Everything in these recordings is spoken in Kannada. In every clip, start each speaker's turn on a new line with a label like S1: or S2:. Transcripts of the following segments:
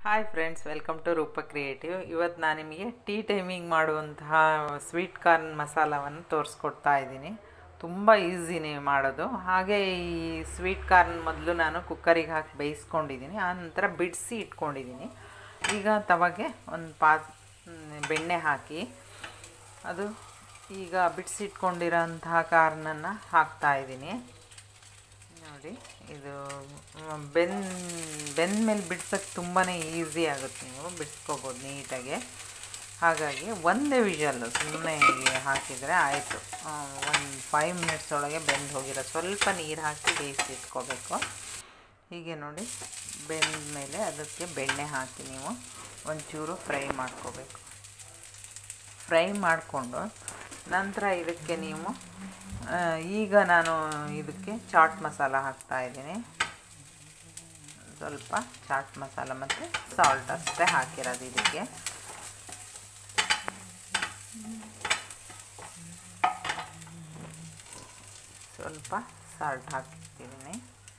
S1: hi friends welcome to Roopa creative ಇವತ್ತು ನಾನು ನಿಮಗೆ ಟೀ ಟೈಮಿಂಗ್ ಮಾಡುವಂತಹ ಸ್ವೀಟ್ ಕಾರ್ನ್ ಮಸಾಲವನ್ನು ತೋರಿಸ್ಕೊಡ್ತಾ ಇದ್ದೀನಿ ತುಂಬ ಈಸಿನೇ ಮಾಡೋದು ಹಾಗೆ ಈ ಸ್ವೀಟ್ ಕಾರ್ನ್ ಮೊದಲು ನಾನು ಕುಕ್ಕರಿಗೆ ಹಾಕಿ ಬೇಯಿಸ್ಕೊಂಡಿದ್ದೀನಿ ಆ ನಂತರ ಬಿಡಿಸಿ ಇಟ್ಕೊಂಡಿದ್ದೀನಿ ಈಗ ತವಾಗೆ ಒಂದು ಪಾ ಬೆಣ್ಣೆ ಹಾಕಿ ಅದು ಈಗ ಬಿಡಿಸಿಟ್ಕೊಂಡಿರೋಂತಹ ಕಾರ್ನನ್ನು ಹಾಕ್ತಾ ಇದ್ದೀನಿ ನೋಡಿ ಇದು ಬೆನ್ ಬೆಂದ ಮೇಲೆ ಬಿಡ್ಸೋಕ್ಕೆ ತುಂಬಾ ಈಸಿ ಆಗುತ್ತೆ ನೀವು ಬಿಡಿಸ್ಕೋಬೋದು ನೀಟಾಗಿ ಹಾಗಾಗಿ ಒಂದೇ ವಿಷಲ್ಲು ಸುಮ್ಮನೆ ಹಾಕಿದರೆ ಆಯಿತು ಒಂದು ಫೈವ್ ಮಿನಿಟ್ಸ್ ಒಳಗೆ ಬೆಂದು ಹೋಗಿರೋ ಸ್ವಲ್ಪ ನೀರು ಹಾಕಿ ಬೇಯಿಸಿ ಇಟ್ಕೋಬೇಕು ಹೀಗೆ ನೋಡಿ ಬೆಂದ ಮೇಲೆ ಅದಕ್ಕೆ ಬೆಣ್ಣೆ ಹಾಕಿ ನೀವು ಒಂಚೂರು ಫ್ರೈ ಮಾಡ್ಕೋಬೇಕು ಫ್ರೈ ಮಾಡಿಕೊಂಡು ನಂತರ ಇದಕ್ಕೆ ನೀವು ಈಗ ನಾನು ಇದಕ್ಕೆ ಚಾಟ್ ಮಸಾಲ ಹಾಕ್ತಾ ಇದ್ದೀನಿ ಸ್ವಲ್ಪ ಚಾಟ್ ಮಸಾಲ ಮತ್ತು ಸಾಲ್ಟ್ ಅಷ್ಟೇ ಹಾಕಿರೋದು ಇದಕ್ಕೆ ಸ್ವಲ್ಪ ಸಾಲ್ಟ್ ಹಾಕಿಟ್ಟಿದ್ದೀನಿ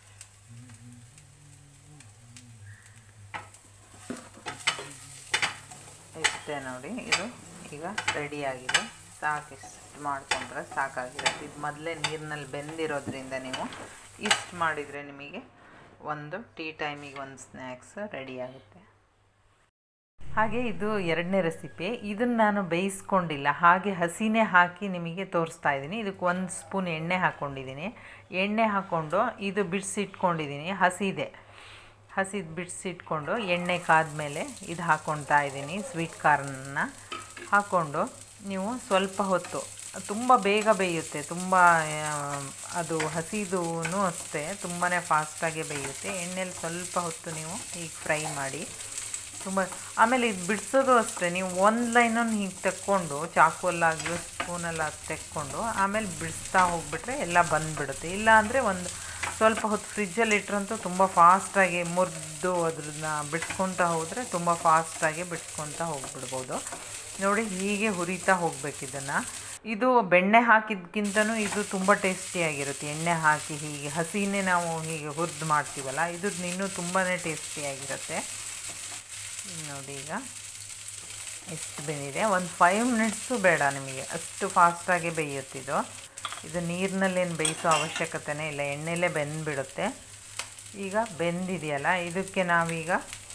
S1: ಇಷ್ಟೇ ನೋಡಿ ಇದು ಈಗ ರೆಡಿಯಾಗಿದೆ ಸಾಕು ಇಷ್ಟು ಮಾಡಿಕೊಂಡ್ರೆ ಸಾಕಾಗಿರುತ್ತೆ ಇದು ಮೊದಲೇ ನೀರಿನಲ್ಲಿ ಬೆಂದಿರೋದ್ರಿಂದ ನೀವು ಇಷ್ಟು ಮಾಡಿದರೆ ನಿಮಗೆ ಒಂದು ಟೀ ಟೈಮಿಗೆ ಒಂದು ಸ್ನ್ಯಾಕ್ಸ್ ರೆಡಿ ಆಗುತ್ತೆ ಹಾಗೆ ಇದು ಎರಡನೇ ರೆಸಿಪಿ ಇದನ್ನು ನಾನು ಬೇಯಿಸ್ಕೊಂಡಿಲ್ಲ ಹಾಗೆ ಹಸಿನೇ ಹಾಕಿ ನಿಮಗೆ ತೋರಿಸ್ತಾ ಇದ್ದೀನಿ ಇದಕ್ಕೆ ಒಂದು ಸ್ಪೂನ್ ಎಣ್ಣೆ ಹಾಕ್ಕೊಂಡಿದ್ದೀನಿ ಎಣ್ಣೆ ಹಾಕ್ಕೊಂಡು ಇದು ಬಿಡಿಸಿಟ್ಕೊಂಡಿದ್ದೀನಿ ಹಸಿದೆ ಹಸಿದು ಬಿಡಿಸಿಟ್ಕೊಂಡು ಎಣ್ಣೆ ಕಾದ್ಮೇಲೆ ಇದು ಹಾಕ್ಕೊಳ್ತಾ ಇದ್ದೀನಿ ಸ್ವೀಟ್ ಕಾರ್ನನ್ನ ಹಾಕ್ಕೊಂಡು ನೀವು ಸ್ವಲ್ಪ ಹೊತ್ತು ತುಂಬ ಬೇಗ ಬೇಯುತ್ತೆ ತುಂಬ ಅದು ಹಸಿದೂ ಅಷ್ಟೇ ತುಂಬಾ ಫಾಸ್ಟಾಗಿ ಬೇಯುತ್ತೆ ಎಣ್ಣೆಲಿ ಸ್ವಲ್ಪ ಹೊತ್ತು ನೀವು ಹೀಗೆ ಫ್ರೈ ಮಾಡಿ ತುಂಬ ಆಮೇಲೆ ಇದು ಬಿಡಿಸೋದು ಅಷ್ಟೇ ನೀವು ಒಂದು ಲೈನನ್ನು ಹೀಗೆ ತೆಕ್ಕೊಂಡು ಚಾಕುವಲ್ಲಾಗಲಿ ಸ್ಪೂನಲ್ಲಾಗಿ ತೆಕ್ಕೊಂಡು ಆಮೇಲೆ ಬಿಡಿಸ್ತಾ ಹೋಗ್ಬಿಟ್ರೆ ಎಲ್ಲ ಬಂದುಬಿಡುತ್ತೆ ಇಲ್ಲ ಅಂದರೆ ಒಂದು ಸ್ವಲ್ಪ ಹೊತ್ತು ಫ್ರಿಜ್ಜಲ್ಲಿ ಇಟ್ರಂತೂ ತುಂಬ ಫಾಸ್ಟಾಗಿ ಮುರಿದು ಅದ್ರನ್ನ ಬಿಡಿಸ್ಕೊತಾ ಹೋದರೆ ತುಂಬ ಫಾಸ್ಟಾಗಿ ಬಿಡಿಸ್ಕೊತಾ ಹೋಗ್ಬಿಡ್ಬೋದು ನೋಡಿ ಹೀಗೆ ಹುರಿತಾ ಹೋಗ್ಬೇಕು ಇದನ್ನು ಇದು ಬೆಣ್ಣೆ ಹಾಕಿದ್ಕಿಂತನೂ ಇದು ತುಂಬ ಟೇಸ್ಟಿಯಾಗಿರುತ್ತೆ ಎಣ್ಣೆ ಹಾಕಿ ಹೀಗೆ ಹಸಿನೇ ನಾವು ಹೀಗೆ ಹುರಿದು ಮಾಡ್ತೀವಲ್ಲ ಇದು ಇನ್ನೂ ತುಂಬಾ ಟೇಸ್ಟಿಯಾಗಿರುತ್ತೆ ನೋಡಿ ಈಗ ಎಷ್ಟು ಬೆಂದಿದೆ ಒಂದು ಫೈವ್ ಮಿನಿಟ್ಸು ಬೇಡ ನಿಮಗೆ ಅಷ್ಟು ಫಾಸ್ಟಾಗಿ ಬೇಯುತ್ತಿದ್ದು ಇದು ನೀರಿನಲ್ಲೇನು ಬೇಯಿಸೋ ಅವಶ್ಯಕತೆನೇ ಇಲ್ಲ ಎಣ್ಣೆಲೇ ಬೆಂದುಬಿಡುತ್ತೆ ಈಗ ಬೆಂದಿದೆಯಲ್ಲ ಇದಕ್ಕೆ ನಾವೀಗ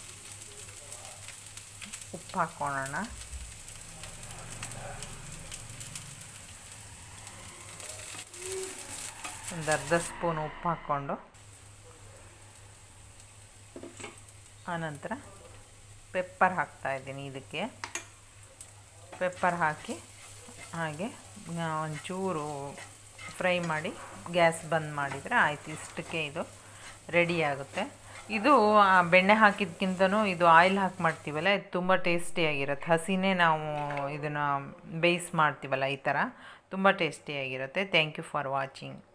S1: ಉಪ್ಪು ಹಾಕ್ಕೊಳ್ಳೋಣ ಒಂದು ಅರ್ಧ ಸ್ಪೂನ್ ಉಪ್ಪು ಹಾಕ್ಕೊಂಡು ಆನಂತರ ಪೆಪ್ಪರ್ ಹಾಕ್ತಾಯಿದ್ದೀನಿ ಇದಕ್ಕೆ ಪೆಪ್ಪರ್ ಹಾಕಿ ಹಾಗೆ ಒಂಚೂರು ಫ್ರೈ ಮಾಡಿ ಗ್ಯಾಸ್ ಬಂದ್ ಮಾಡಿದರೆ ಆಯ್ತು ಇಷ್ಟಕ್ಕೆ ಇದು ರೆಡಿ ಆಗುತ್ತೆ ಇದು ಬೆಣ್ಣೆ ಹಾಕಿದ್ಕಿಂತನೂ ಇದು ಆಯಿಲ್ ಹಾಕಿ ಮಾಡ್ತೀವಲ್ಲ ಇದು ತುಂಬ ಟೇಸ್ಟಿಯಾಗಿರುತ್ತೆ ಹಸಿನೇ ನಾವು ಇದನ್ನು ಬೇಯಿಸಿ ಮಾಡ್ತೀವಲ್ಲ ಈ ಥರ ತುಂಬ ಟೇಸ್ಟಿಯಾಗಿರುತ್ತೆ ಥ್ಯಾಂಕ್ ಯು ಫಾರ್ ವಾಚಿಂಗ್